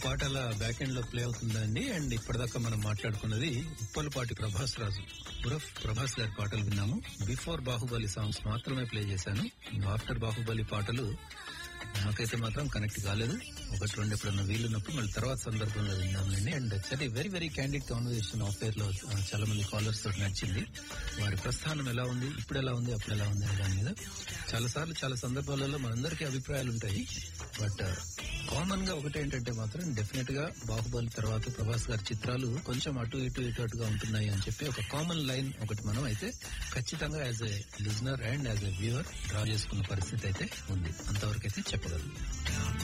పాట అలా back end లో ప్లే అవుతుందండి అండ్ ఇప్పటిదాకా మనం మాట్లాడుకున్నది ఉప్పలపాటి ప్రభాస్ రాజు ఉరఫ్ ప్రభాస్ గారి పాటలు విన్నాము బిఫోర్ బాహుబలి సాంగ్స్ మాత్రమే ప్లే చేశాను ఆఫ్టర్ బాహుబలి పాటలు నాకైతే మాత్రం కనెక్ట్ కాలేదు ఒకటి రెండు ఎప్పుడన్నా వీలున్నప్పుడు మళ్ళీ తర్వాత సందర్భంలో విన్నామండి and actually very very candid conversation affair లో ఆ, చాలా మంది కాలర్స్ తోటి నడిచింది వారి ప్రస్థానం ఎలా ఉంది ఇప్పుడు ఎలా ఉంది అప్పుడు ఎలా ఉంది అనే దాని మీద చాలా సార్లు చాలా సందర్భాలలో మనందరికీ అభిప్రాయాలు ఉంటాయి బట్ కామన్ గా ఒకటి ఏంటంటే మాత్రం డెఫినెట్ గా బాహుబలి తర్వాత ప్రభాస్ గారి చిత్రాలు కొంచెం అటు ఇటు ఇటు అటుగా ఉంటున్నాయి అని చెప్పి ఒక కామన్ లైన్ ఒకటి మనం అయితే ఖచ్చితంగా as a listener and as a viewer draw చేసుకున్న పరిస్థితి అయితే ఉంది అంతవరకు అయితే చెప్పగలను